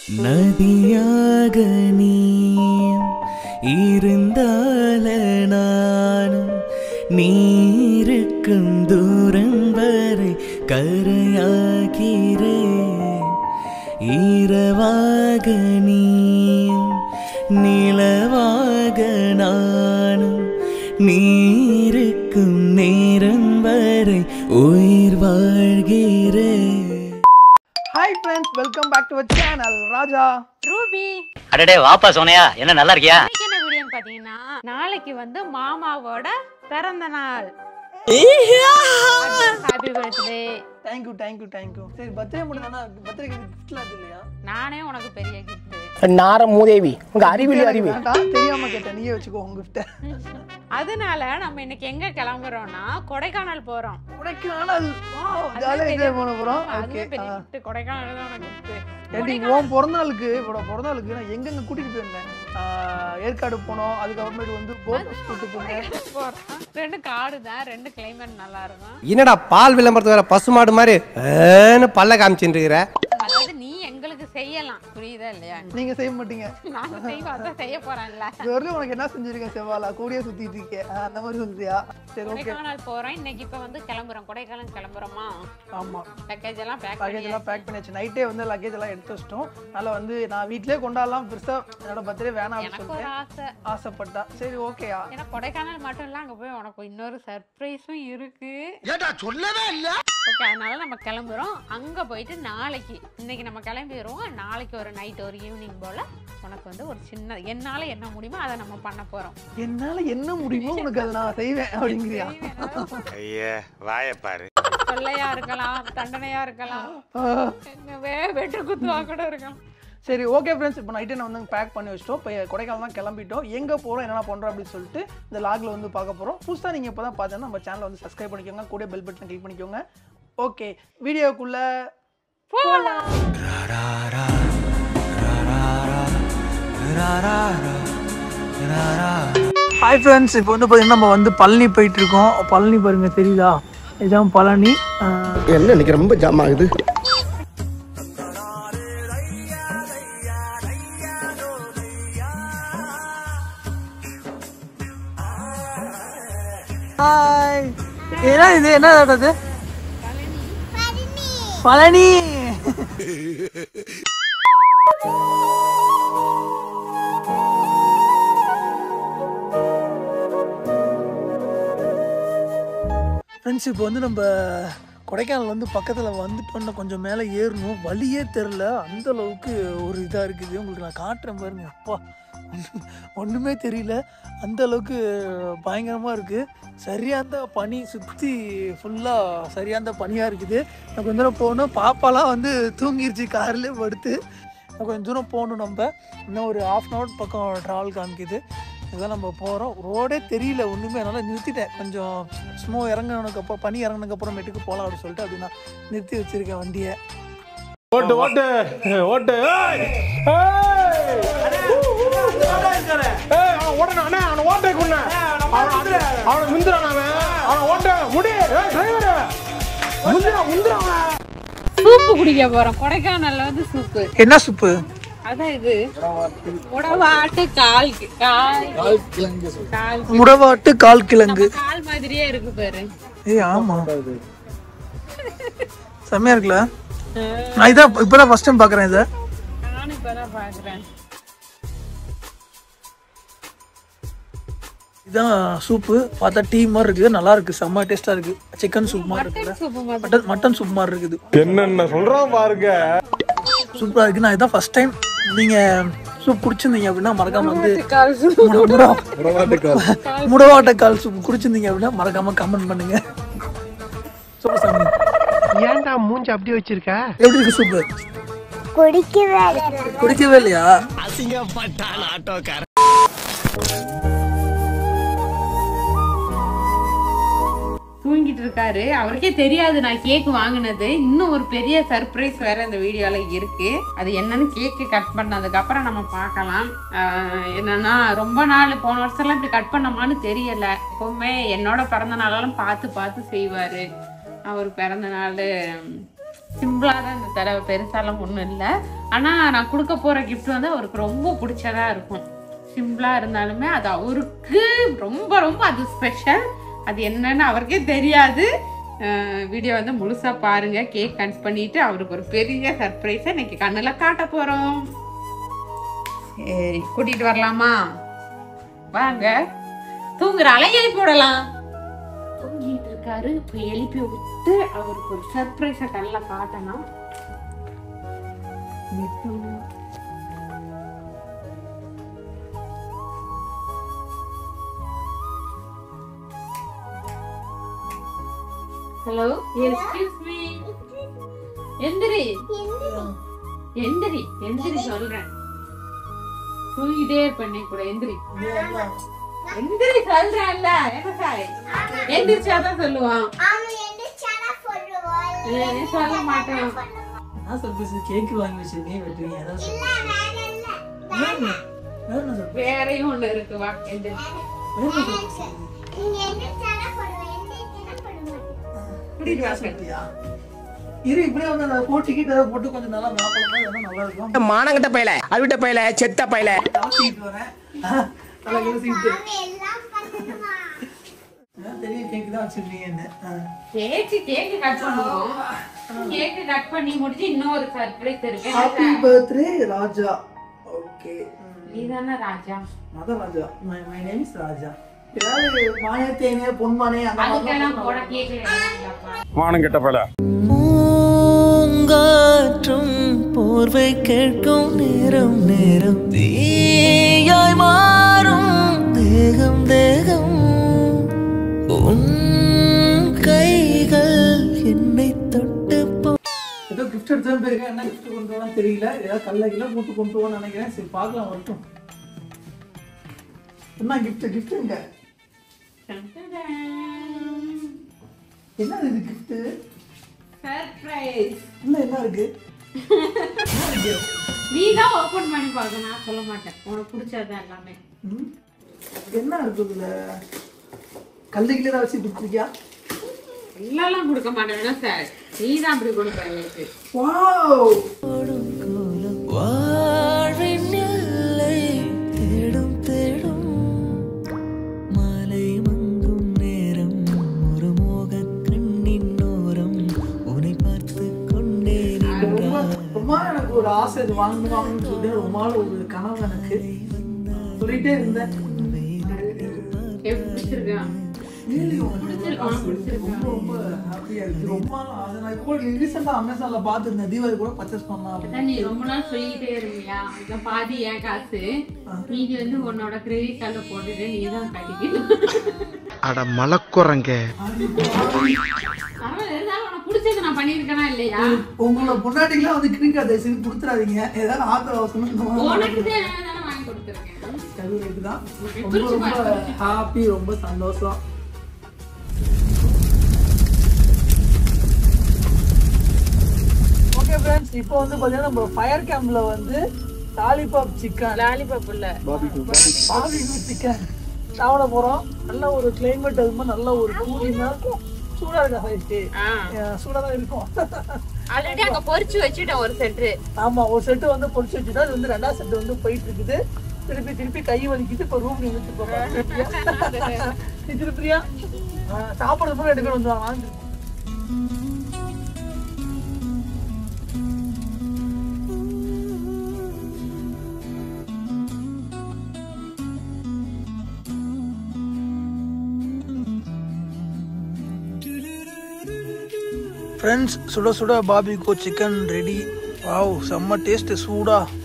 நதியாக நீயும் இருந்தால நானும் நீருக்கும் தூரம் வரை கரையாகிறேன் இரவாக நீயும் நிலவாக நானும் நீருக்கும் நேரம் வரை உயிர் வாழ்கிறேன் hi friends welcome back to our channel Raja Ruby அடடே வாப்பா சோனியா என்ன நல்லா இருக்கியா இன்னைக்கு என்ன வீடியோன்னு பாத்தீங்கன்னா நாளைக்கு வந்து மாமாவோட பிறந்த நாள் happy birthday thank you thank you thank you சரி பர்த்டே மட்டும் தானே பர்த்டேக்கு கிஃப்ட்லாம் இருக்கு இல்லையா நானே உனக்கு பெரிய கிஃப்ட் நார மூதேவி உங்க அறிவிலி அறிவு வேண்டாம் தெரியாம கேட்டேன் நீயே வச்சுக்கோ உங்க கிஃப்ட்டை அதனால நம்ம இன்னைக்கு எங்க கிளம்புறோம்னா கொடைக்கானல் போறோம் கொடைக்கானல் ஜாலியாக என்ஜாய் பண்ண போகிறோம் ஓகே அதுவே பெரிய gift. கொடைக்கானல் தான் உனக்கு ஏடி gift. உன் பிறந்த நாளுக்கு இவரோட பிறந்த நாளுக்கு நான் எங்கெங்க கூட்டிட்டு போயிருந்தேன் ஆஹ், ஏற்காடு போனோம் அதுக்கப்புறமேட்டு வந்து போட் ஹவுஸ் கூட்டிட்டு போனேன் போறோம். ரெண்டு காடு தான் ரெண்டு கிளைமேட் நல்லா இருக்கும் என்னடா பால் விளம்பரத்து வேற பசுமாடு மாதிரி ஏன்னு பல்ல காமிச்சுட்டு இருக்கிற அதாவது நீ எங்களுக்கு செய்யலாம் புரியுதா இல்லையா நீங்க செய்ய மாட்டீங்க நாங்க செய்வோம் அதான் செய்ய போறேன்ல இது வரைக்கும் உனக்கு என்ன செஞ்சிருக்கேன் செவ்வாலா கூடிய சுத்திட்டு இருக்கேன் ஆஹ், அந்த மாதிரி சொல்றியா சரி ஓகே கொடைக்கானல் போறோம் இன்னைக்கு இப்ப வந்து கிளம்புறோம் கொடைக்கானல் கிளம்புறோமா ஆமா பேக்கேஜ் எல்லாம் பேக் லக்கேஜ் எல்லாம் பேக் பண்ணியாச்சு நைட்டே வந்து லக்கேஜ் எல்லாம் எடுத்து வச்சிட்டோம் அதனால வந்து நான் வீட்லயே கொண்டாடலாம் பெருசா என்னோட பர்த்டே வேணாம் அப்படின்னு எனக்கு ஒரு சொல்லிட்டேன் ஆசை ஆசைப்பட்டா சரி ஓகேயா ஏன்னா கொடைக்கானல் மட்டும் இல்ல அங்க போய் உனக்கு இன்னொரு சர்ப்ரைஸும் இருக்கு ஓகே அதனால நம்ம கிளம்புறோம் அங்க போயிட்டு நாளைக்கு இன்னைக்கு நம்ம கிளம்பிடுவோம் நாளைக்கு ஒரு நைட் ஒரு ஈவினிங் போல உனக்கு வந்து ஒரு சின்ன என்னால என்ன முடியுமோ அதை நம்ம பண்ண போறோம் என்னால என்ன முடியுமோ உனக்கு அதை நான் செய்வேன் அப்படிங்கிறியா ஐயா வாயை பாரு தொல்லையா இருக்கலாம் தண்டனையா இருக்கலாம் ஆஹ், என்னவே வெட்டு குத்துவா கூட இருக்கலாம் சரி ஓகே ஃப்ரெண்ட்ஸ் இப்போ நைட்டே நான் வந்து பேக் பண்ணி வச்சிட்டோம் இப்போ கொடைக்கானல் தான் கிளம்பிட்டோம் எங்கே போகிறோம் என்னென்ன பண்ணுறோம் அப்படின்னு சொல்லிட்டு இந்த லாகில் வந்து பார்க்க போகிறோம் புதுசாக நீங்கள் இப்போ தான் பார்த்தீங்கன்னா நம்ம சேனலை வந்து சப்ஸ்கிரைப் பண்ணிக்கோங்க கூட பெல் பட்டன் கிளிக் பண்ணிக்கோங்க ஓகே வீடியோக்குள்ளே ஹாய் ஃப்ரெண்ட்ஸ் இப்போ வந்து பார்த்தீங்கன்னா நம்ம வந்து பழனி போயிட்டு இருக்கோம் பழனி பாருங்க தெரியுதா இதுதான் பழனி ஆஹ், என்ன இன்னைக்கு ரொம்ப ஜாம் ஆகுது ஹாய் என்ன இது என்ன அது பழனி ஃப்ரெண்ட்ஸ் இப்போ வந்து நம்ம கொடைக்கானல் வந்து பக்கத்தில் வந்துட்டோம்னா கொஞ்சம் மேலே ஏறணும் வழியே தெரில அந்த அளவுக்கு ஒரு இதாக இருக்குது உங்களுக்கு நான் காட்டுறேன் பாருங்க அப்பா ஒன்றுமே தெரியல அந்த அளவுக்கு பயங்கரமாக இருக்குது சரியாந்த பனி சுற்றி ஃபுல்லாக சரியாந்த பனியாக இருக்குது நான் கொஞ்சம் தூரம் போகணும் பாப்பாலாம் வந்து தூங்கிருச்சு கார்லேயே படுத்து நான் கொஞ்சம் தூரம் போகணும் நம்ம இன்னும் ஒரு ஆஃப் அன் ஹவர் பக்கம் ட்ராவல் காமிக்குது இதுதான் நம்ம போகிறோம் ரோடே தெரியல ஒன்றுமே அதனால் நிறுத்திட்டேன் கொஞ்சம் ஸ்னோ இறங்கினதுக்கப்புறம் பனி இறங்கினதுக்கப்புறமேட்டுக்கு போகலாம் அப்படின்னு சொல்லிட்டு அப்படி நான் நிறுத்தி வச்சுருக்கேன் வண்டியை ஓட்டு ஓட்டு ஓட்டு ஏய்! ஏய்! ஏய், அவன் ஓடணும், அண்ணே, அவனை ஓட்டை கொண்ணு. அவனை- அவனை முந்துறான் அவன். அவனை ஓட்ட முடி. ஏய், driver. முந்துறான், முந்துறான் அவனை. சூப்பு குடிக்க போறோம் கொடைக்கானல்ல வந்து சூப்பு என்ன சூப்பு அதான் இது உடவாட்டு கால் கி- கால் கால் முடவாட்டு கால் கிழங்கு நம்ம கால் மாதிரியே இருக்கு பாரு ஏய் ஆமா செம்மையா இருக்குல்ல நான் இதான் இப்பதான் ஃபர்ஸ்ட் டைம் பாக்குறேன் இதை நானும் இப்பதான் பாக்குறேன் இதான் சூப்பு பார்த்தா டீ மாதிரி இருக்குது நல்லா இருக்கு செம்ம டேஸ்டா இருக்கு சிக்கன் சூப் மாதிரி இருக்குல்ல சூப்பு மாதிரி மட்டன் மட்டன் சூப் மாதிரி இருக்குது என்னென்ன சொல்றான் பாருங்க சூப்பரா இருக்கு நான் இதான் ஃபர்ஸ்ட் டைம் நீங்க சூப் குடிச்சிருந்தீங்க அப்படின்னா மறக்காம வந்து கால் சூப்பு முட- முட- முடவாட்ட கால் சூப் குடிச்சிருந்தீங்க அப்படின்னா மறக்காம கமெண்ட் பண்ணுங்க சூப்பர் சாமி ஏன்டா மூஞ்சி அப்படி வச்சிருக்க எப்படி இருக்கு சூப்பு குடிக்கவே இல்லையா தூங்கிட்டு இருக்காரு அவருக்கே தெரியாது நான் கேக் வாங்கினது இன்னும் ஒரு பெரிய சர்ப்ரைஸ் வேற இந்த வீடியோல இருக்கு அது என்னன்னு கேக்கு கட் பண்ணதுக்கு அப்புறம் நம்ம பார்க்கலாம் ஆஹ் என்னன்னா ரொம்ப நாள் போன வருஷம்லாம் இப்படி கட் பண்ணமான்னு தெரியல எப்பவுமே என்னோட பிறந்த நாளெல்லாம் பார்த்து பார்த்து செய்வாரு அவர் பிறந்த நாள் சிம்பிளாக தான் இந்த தடவை பெருசாலாம் ஒன்றும் இல்லை ஆனால் நான் கொடுக்க போகிற கிஃப்ட் வந்து அவருக்கு ரொம்ப பிடிச்சதா இருக்கும் சிம்பிளாக இருந்தாலுமே அது அவருக்கு ரொம்ப ரொம்ப அது ஸ்பெஷல் அது என்னன்னு அவருக்கே தெரியாது வீடியோ வந்து முழுசாக பாருங்கள் கேக் கட் பண்ணிட்டு அவருக்கு ஒரு பெரிய சர்ப்ரைஸை இன்னைக்கு கண்ணில் காட்ட போகிறோம் சரி கூட்டிகிட்டு வரலாமா வாங்க தூங்குறால எழுப்பி விடலாம் தூங்கிட்டு இருக்காரு இப்ப எழுப்பி விட்டு அவருக்கு ஒரு சர்ப்ரைஸ கண்ணில் காட்டணும் ஹலோ எக்ஸ்கியூஸ் மீ எந்திரி எந்திரி எந்திரி சொல்றேன் தூங்கிட்டே இருப்பேன் கூட எந்திரி எந்திரி சொல்றேன்ல என்ன சாய் எந்திரிச்சாதான் சொல்லுவான் ஏன் சொல்ல மாட்டேன் நான் சர்ப்ரைஸ் கேக் வாங்கி வச்சிருக்கேன் வெட்டுவீங்க அதான் surprise. வேற என்ன? வேற என்ன surprise? வேறையும் ஒண்ணு இருக்கு வா எந்திரி வேற என்ன surprise? கூட்டிட்டு வா அப்படியா? இரு இப்படியே வந்து அந்த போட்டு கிட்ட ஏதாவது போட்டு கொஞ்சம் நல்லா மாப்பிளமா இதெல்லாம் நல்லா இருக்கும் மானங்கட்ட பையல அருவிட்ட பையல செத்த பையல கலசிக்கிட்டு வரேன் ஆஹ், நல்லா கலசிக்கிட்டு அதான் தெரியும் கேக் தான் வச்சிருக்கீங்கன்னு ஆஹ். கேக்கு கேக்கு கட் பண்ணுவோம் கேக்கு கட் பண்ணி முடிச்சு இன்னொரு சர்ப்ரைஸ் இருக்கு ஹாப்பி பர்த்டே ராஜா ஓகே நீ தானே ராஜா அதான் Raja my my name is Raja ஏதாவது மானே தேனே பொன்மானே அந்த அதுக்கெல்லாம் போட மாதிரி கேக்கு மானங்கட்ட பையல பூங்காற்றும் போர்வை கேட்கும் நேரம் நேரம் தீயாய் மாறும் தேகம் தேகம் உன் கைகள் என்னை தொட்டு போ ஏதோ கிஃப்ட் எடுத்து போயிருக்கேன் என்ன கிஃப்ட் கொண்டு வரலாம் தெரியல ஏதாவது கல்ல கிலோ போட்டு கொண்டு போவான்னு நினைக்கிறேன் சரி பார்க்கலாம் வரட்டும் என்ன கிஃப்ட் கிஃப்ட் எங்க என்ன இது கிஃப்ட் சர்ப்ரைஸ் உள்ள என்ன இருக்கு என்ன இருக்கு நீ தான் ஓபன் பண்ணி பார்க்க நான் சொல்ல மாட்டேன் உனக்கு பிடிச்சது எல்லாமே ம்? என்ன இருக்கு இதுல கல்லு கிலோ ஏதாவது வச்சு கொடுத்துருக்கியா இல்லெல்லாம் கொடுக்க மாட்டேன் சார் நீ தான் அப்படி கொடுப்ப எனக்கு வாவ் வாழ்வின் எல்லை தேடும் தேடும் மாலை மங்கும் நேரம் ஒரு மோக கண்ணின் ஓரம் உன்னை பார்த்து கொண்டே ரொம்ப ரொம்ப எனக்கு ஒரு ஆசை இது வாங்கணும் வாங்கணும்னு சொல்லிட்டு ரொம்ப நாள் ஒரு கனவு எனக்கு சொல்லிட்டே இருந்தேன் எப்படி பிடிச்சிருக்கான் really உங்களுக்கு பிடிச்சிருக்கான் பிடிச்சிருக்கான் ரொம்ப ரொம்ப ஹாப்பியா இருக்கு ரொம்ப நாள் அதை நான் இப்போ ரீசெண்டாக அமேசான்ல பார்த்துருந்தேன் தீபாவளி கூட பர்ச்சேஸ் பண்ணலாம் அப்படின்னு அதான் நீ ரொம்ப நாள் சொல்லிக்கிட்டே இருந்தியா இந்த பாதி என் காசு மீதி வந்து உன்னோட கிரெடிட் கார்டில் போட்டுட்டு நீ தான் கட்டிக்கணும் அட மலக்குறங்க பரவாயில்ல இருந்தாலும் உனக்கு பிடிச்சது நான் பண்ணியிருக்கேனா இல்லையா உங்களை பொண்டாட்டிக்கெல்லாம் வந்து கிரீன் கார்டு தயவு செஞ்சு கொடுத்துறாதீங்க ஏதாவது ஆத்திர அவசரம் இந்த மாதிரி உனக்கு தேவையான தானே வாங்கி கொடுத்துருக்கேன் கல்லூரிக்கு தான் ரொம்ப ரொம்ப ஹாப்பி ரொம்ப சந்தோஷம் ஓகே ஃப்ரெண்ட்ஸ் இப்போ வந்து பார்த்தீங்கன்னா நம்ம ஃபயர் கேம்ப்ல வந்து லாலிபாப் சிக்கன் லாலிபாப் இல்ல பாபிக்கு சிக்கன் சாப்பிட போறோம் நல்ல ஒரு கிளைமேட் அது மாதிரி நல்ல ஒரு கூலிங்கா இருக்கும் சூடா இருக்கா சைஸ்க்கு சூடா தான் இருக்கும் ஆல்ரெடி அங்க பொரிச்சு வச்சுட்டேன் ஒரு செட்டு ஆமா ஒரு செட்டு வந்து பொடிச்சு வச்சுட்டா இது வந்து ரெண்டாவது செட்டு வந்து போயிட்டு இருக்குது திருப்பி திருப்பி கை வலிக்குது இப்போ ரூம் இழுத்து போறோம் திருப்பியா சாப்பிடுறது கூட எடுக்கணும் வந்து வாங்க ஃப்ரெண்ட்ஸ் சுட சுட பாபிகோ சிக்கன் ரெடி வாவ் செம்ம டேஸ்ட் சூடா